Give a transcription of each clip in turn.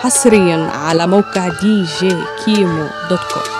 حصريا على موقع دي جي كيمو دوت كوم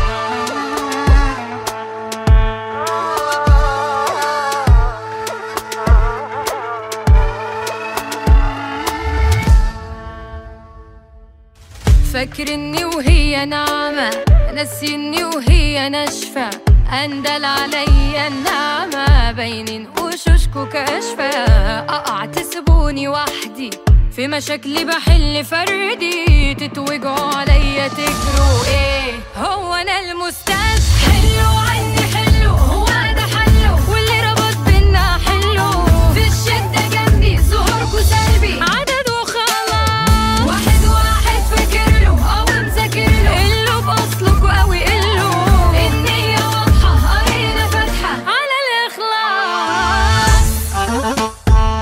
فاكرني وهي ناعمة نسيني وهي ناشفة أندل عليا النعمة باينين وشوشكو كاشفة أقع تسيبوني وحدي في مشاكلي بحل فردي تتوجعوا عليا تجروا ايه هو انا المستشفى حلو عني حلو هو ده حلو واللي ربط بينا حلو في الشدة جنبي ظهوركوا سلبي عدد وخلاص واحد واحد فاكر له او مذاكر له اللي باصلكوا قوي قله النية واضحة قرينا فاتحة على الإخلاص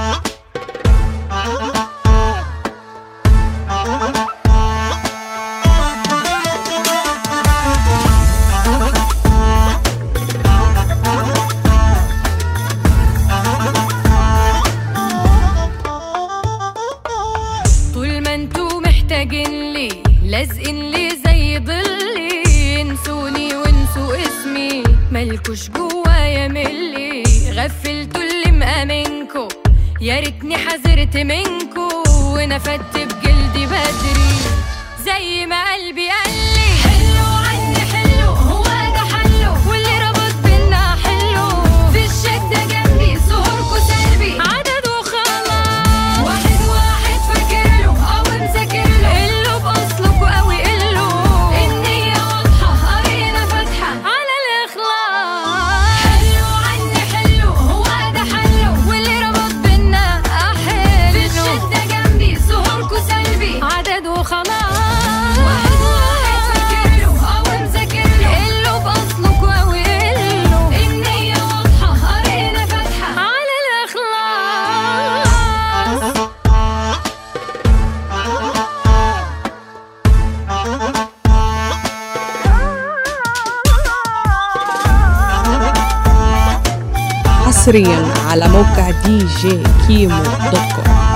طول ما انتوا محتاجين لي لازقين لي زي ضلي انسوني وانسوا اسمي مالكوش جوايا ملي غفلتوا اللي مأمنكوا يا ريتني حذرت منكوا ونفدت بجلدي بدري زي ما قلبي قال لي حلو عني حلو هو ده حلو واللي ربط بينا حلو في الشدة جنبي ظهوركوا سلبي عدد وخلاص واحد واحد فاكر له او مذاكر له اللي باصلكوا قوي قله النية واضحة قرينا فاتحة على الإخلاص حلو عني حلو هو ده حلو واللي ربط بينا أحلو في الشدة جنبي ظهوركوا سلبي عدد وخلاص واحد واحد فاكر له او مذاكر له اللي باصلكوا قوي قله النية واضحة قرينا فاتحة على الإخلاص حصريا على موقع دي جي كيمو دوت كوم